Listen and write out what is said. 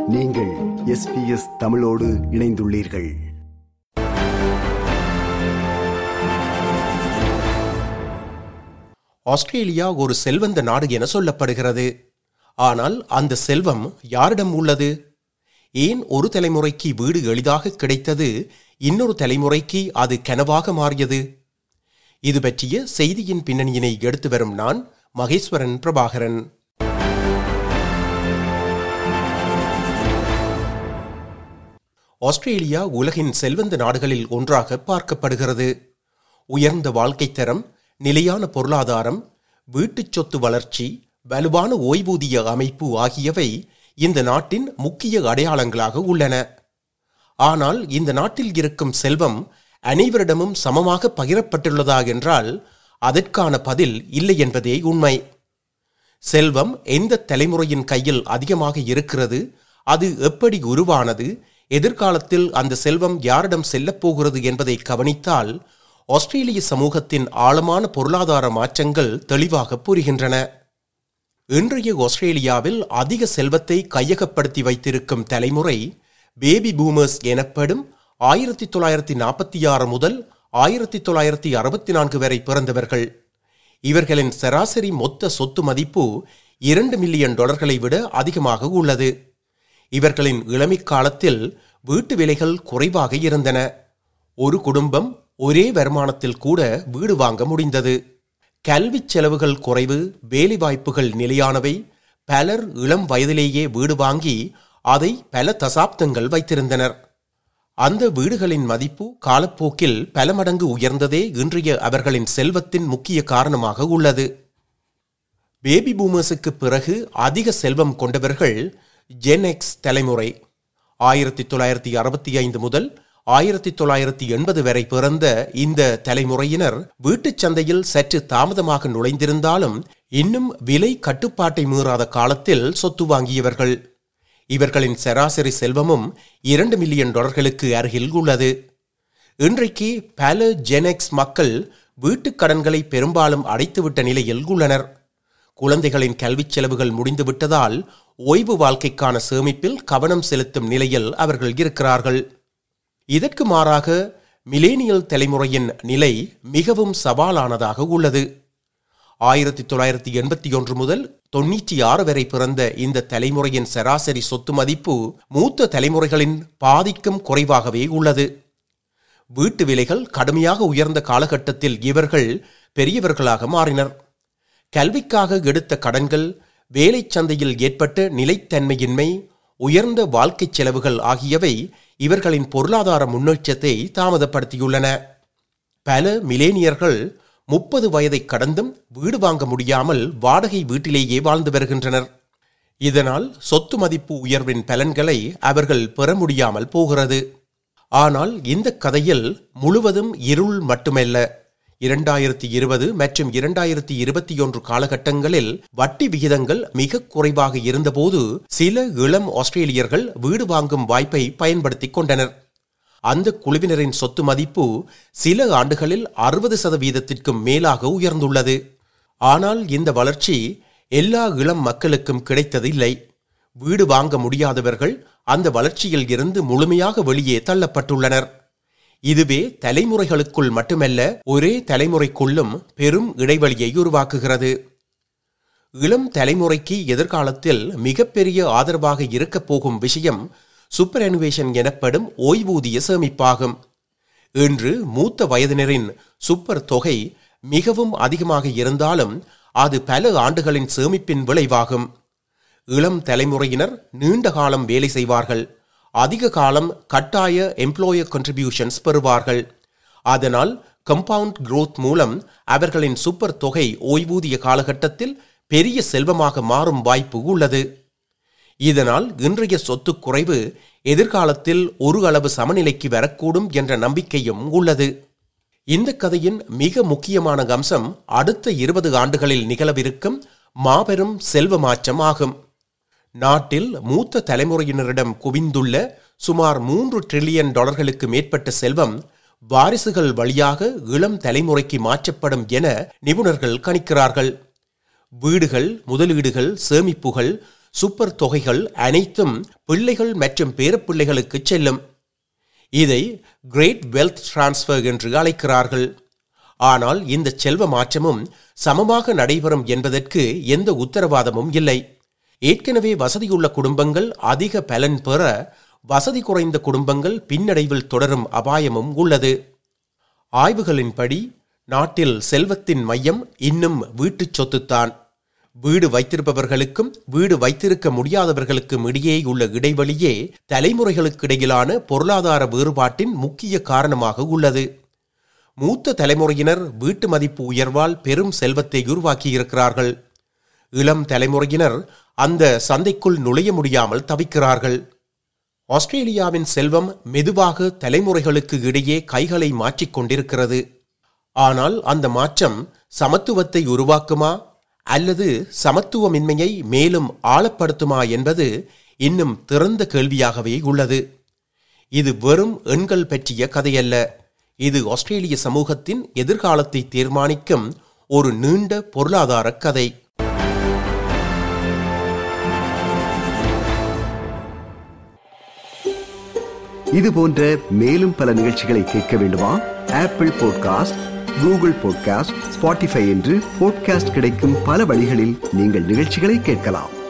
நீங்கள் எஸ்பிஎஸ் தமிழோடு இணைந்துள்ளீர்கள் ஆஸ்திரேலியா ஒரு செல்வந்த நாடு என சொல்லப்படுகிறது ஆனால் அந்த செல்வம் யாரிடம் உள்ளது ஏன் ஒரு தலைமுறைக்கு வீடு எளிதாக கிடைத்தது இன்னொரு தலைமுறைக்கு அது கனவாக மாறியது இது பற்றிய செய்தியின் பின்னணியினை எடுத்து வரும் நான் மகேஸ்வரன் பிரபாகரன் ஆஸ்திரேலியா உலகின் செல்வந்த நாடுகளில் ஒன்றாக பார்க்கப்படுகிறது உயர்ந்த வாழ்க்கைத் தரம் நிலையான பொருளாதாரம் வீட்டுச் சொத்து வளர்ச்சி வலுவான ஓய்வூதிய அமைப்பு ஆகியவை இந்த நாட்டின் முக்கிய அடையாளங்களாக உள்ளன ஆனால் இந்த நாட்டில் இருக்கும் செல்வம் அனைவரிடமும் சமமாக பகிரப்பட்டுள்ளதா என்றால் அதற்கான பதில் இல்லை என்பதே உண்மை செல்வம் எந்த தலைமுறையின் கையில் அதிகமாக இருக்கிறது அது எப்படி உருவானது எதிர்காலத்தில் அந்த செல்வம் யாரிடம் செல்லப் போகிறது என்பதை கவனித்தால் ஆஸ்திரேலிய சமூகத்தின் ஆழமான பொருளாதார மாற்றங்கள் தெளிவாக புரிகின்றன இன்றைய ஆஸ்திரேலியாவில் அதிக செல்வத்தை கையகப்படுத்தி வைத்திருக்கும் தலைமுறை பேபி பூமர்ஸ் எனப்படும் ஆயிரத்தி தொள்ளாயிரத்தி நாற்பத்தி ஆறு முதல் ஆயிரத்தி தொள்ளாயிரத்தி அறுபத்தி நான்கு வரை பிறந்தவர்கள் இவர்களின் சராசரி மொத்த சொத்து மதிப்பு இரண்டு மில்லியன் டாலர்களை விட அதிகமாக உள்ளது இவர்களின் இளமை காலத்தில் வீட்டு விலைகள் குறைவாக இருந்தன ஒரு குடும்பம் ஒரே வருமானத்தில் கூட வீடு வாங்க முடிந்தது கல்வி செலவுகள் குறைவு வேலைவாய்ப்புகள் நிலையானவை பலர் இளம் வயதிலேயே வீடு வாங்கி அதை பல தசாப்தங்கள் வைத்திருந்தனர் அந்த வீடுகளின் மதிப்பு காலப்போக்கில் பல மடங்கு உயர்ந்ததே இன்றைய அவர்களின் செல்வத்தின் முக்கிய காரணமாக உள்ளது பேபி பூமர்ஸுக்கு பிறகு அதிக செல்வம் கொண்டவர்கள் ஜென்எக்ஸ் தலைமுறை ஆயிரத்தி தொள்ளாயிரத்தி அறுபத்தி ஐந்து முதல் ஆயிரத்தி தொள்ளாயிரத்தி எண்பது வரை பிறந்த இந்த தலைமுறையினர் வீட்டுச் சந்தையில் சற்று தாமதமாக நுழைந்திருந்தாலும் இன்னும் விலை கட்டுப்பாட்டை மீறாத காலத்தில் சொத்து வாங்கியவர்கள் இவர்களின் சராசரி செல்வமும் இரண்டு மில்லியன் டாலர்களுக்கு அருகில் உள்ளது இன்றைக்கு பல ஜெனெக்ஸ் மக்கள் வீட்டுக் கடன்களை பெரும்பாலும் அடைத்துவிட்ட நிலையில் உள்ளனர் குழந்தைகளின் கல்விச் செலவுகள் முடிந்துவிட்டதால் ஓய்வு வாழ்க்கைக்கான சேமிப்பில் கவனம் செலுத்தும் நிலையில் அவர்கள் இருக்கிறார்கள் இதற்கு மாறாக மிலேனியல் தலைமுறையின் நிலை மிகவும் சவாலானதாக உள்ளது ஆயிரத்தி தொள்ளாயிரத்தி எண்பத்தி ஒன்று முதல் தொன்னூற்றி ஆறு வரை பிறந்த இந்த தலைமுறையின் சராசரி சொத்து மதிப்பு மூத்த தலைமுறைகளின் பாதிக்கும் குறைவாகவே உள்ளது வீட்டு விலைகள் கடுமையாக உயர்ந்த காலகட்டத்தில் இவர்கள் பெரியவர்களாக மாறினர் கல்விக்காக எடுத்த கடன்கள் வேலை சந்தையில் ஏற்பட்ட நிலைத்தன்மையின்மை உயர்ந்த வாழ்க்கைச் செலவுகள் ஆகியவை இவர்களின் பொருளாதார முன்னேற்றத்தை தாமதப்படுத்தியுள்ளன பல மிலேனியர்கள் முப்பது வயதை கடந்தும் வீடு வாங்க முடியாமல் வாடகை வீட்டிலேயே வாழ்ந்து வருகின்றனர் இதனால் சொத்து மதிப்பு உயர்வின் பலன்களை அவர்கள் பெற முடியாமல் போகிறது ஆனால் இந்த கதையில் முழுவதும் இருள் மட்டுமல்ல இரண்டாயிரத்தி இருபது மற்றும் இரண்டாயிரத்தி இருபத்தி ஒன்று காலகட்டங்களில் வட்டி விகிதங்கள் மிக குறைவாக இருந்தபோது சில இளம் ஆஸ்திரேலியர்கள் வீடு வாங்கும் வாய்ப்பை பயன்படுத்திக் கொண்டனர் அந்த குழுவினரின் சொத்து மதிப்பு சில ஆண்டுகளில் அறுபது சதவீதத்திற்கும் மேலாக உயர்ந்துள்ளது ஆனால் இந்த வளர்ச்சி எல்லா இளம் மக்களுக்கும் கிடைத்ததில்லை வீடு வாங்க முடியாதவர்கள் அந்த வளர்ச்சியில் இருந்து முழுமையாக வெளியே தள்ளப்பட்டுள்ளனர் இதுவே தலைமுறைகளுக்குள் மட்டுமல்ல ஒரே தலைமுறைக்குள்ளும் பெரும் இடைவெளியை உருவாக்குகிறது இளம் தலைமுறைக்கு எதிர்காலத்தில் மிகப்பெரிய ஆதரவாக இருக்கப் போகும் விஷயம் சூப்பர் அனுவேஷன் எனப்படும் ஓய்வூதிய சேமிப்பாகும் இன்று மூத்த வயதினரின் சூப்பர் தொகை மிகவும் அதிகமாக இருந்தாலும் அது பல ஆண்டுகளின் சேமிப்பின் விளைவாகும் இளம் தலைமுறையினர் நீண்ட காலம் வேலை செய்வார்கள் அதிக காலம் கட்டாய எம்ப்ளாயர் கண்ட்ரிபியூஷன்ஸ் பெறுவார்கள் அதனால் கம்பவுண்ட் growth மூலம் அவர்களின் சூப்பர் தொகை ஓய்வூதிய காலகட்டத்தில் பெரிய செல்வமாக மாறும் வாய்ப்பு உள்ளது இதனால் இன்றைய சொத்து குறைவு எதிர்காலத்தில் ஒரு அளவு சமநிலைக்கு வரக்கூடும் என்ற நம்பிக்கையும் உள்ளது இந்த கதையின் மிக முக்கியமான அம்சம் அடுத்த இருபது ஆண்டுகளில் நிகழவிருக்கும் மாபெரும் செல்வ மாற்றம் ஆகும் நாட்டில் மூத்த தலைமுறையினரிடம் குவிந்துள்ள சுமார் மூன்று டிரில்லியன் டாலர்களுக்கு மேற்பட்ட செல்வம் வாரிசுகள் வழியாக இளம் தலைமுறைக்கு மாற்றப்படும் என நிபுணர்கள் கணிக்கிறார்கள் வீடுகள் முதலீடுகள் சேமிப்புகள் சூப்பர் தொகைகள் அனைத்தும் பிள்ளைகள் மற்றும் பேரப்பிள்ளைகளுக்கு செல்லும் இதை கிரேட் வெல்த் டிரான்ஸ்ஃபர் என்று அழைக்கிறார்கள் ஆனால் இந்த செல்வ மாற்றமும் சமமாக நடைபெறும் என்பதற்கு எந்த உத்தரவாதமும் இல்லை ஏற்கனவே வசதியுள்ள குடும்பங்கள் அதிக பலன் பெற வசதி குறைந்த குடும்பங்கள் பின்னடைவில் தொடரும் அபாயமும் உள்ளது ஆய்வுகளின்படி நாட்டில் செல்வத்தின் மையம் இன்னும் வீட்டுச் சொத்துத்தான் வீடு வைத்திருப்பவர்களுக்கும் வீடு வைத்திருக்க முடியாதவர்களுக்கும் இடையே உள்ள இடைவெளியே தலைமுறைகளுக்கிடையிலான பொருளாதார வேறுபாட்டின் முக்கிய காரணமாக உள்ளது மூத்த தலைமுறையினர் வீட்டு மதிப்பு உயர்வால் பெரும் செல்வத்தை உருவாக்கியிருக்கிறார்கள் இளம் தலைமுறையினர் அந்த சந்தைக்குள் நுழைய முடியாமல் தவிக்கிறார்கள் ஆஸ்திரேலியாவின் செல்வம் மெதுவாக தலைமுறைகளுக்கு இடையே கைகளை மாற்றிக் கொண்டிருக்கிறது ஆனால் அந்த மாற்றம் சமத்துவத்தை உருவாக்குமா அல்லது சமத்துவமின்மையை மேலும் ஆழப்படுத்துமா என்பது இன்னும் திறந்த கேள்வியாகவே உள்ளது இது வெறும் எண்கள் பற்றிய கதையல்ல இது ஆஸ்திரேலிய சமூகத்தின் எதிர்காலத்தை தீர்மானிக்கும் ஒரு நீண்ட பொருளாதார கதை இது போன்ற மேலும் பல நிகழ்ச்சிகளை கேட்க வேண்டுமா Apple podcast Google podcast Spotify என்று பாட்காஸ்ட் கிடைக்கும் பல வழிகளில் நீங்கள் நிகழ்ச்சிகளை கேட்கலாம்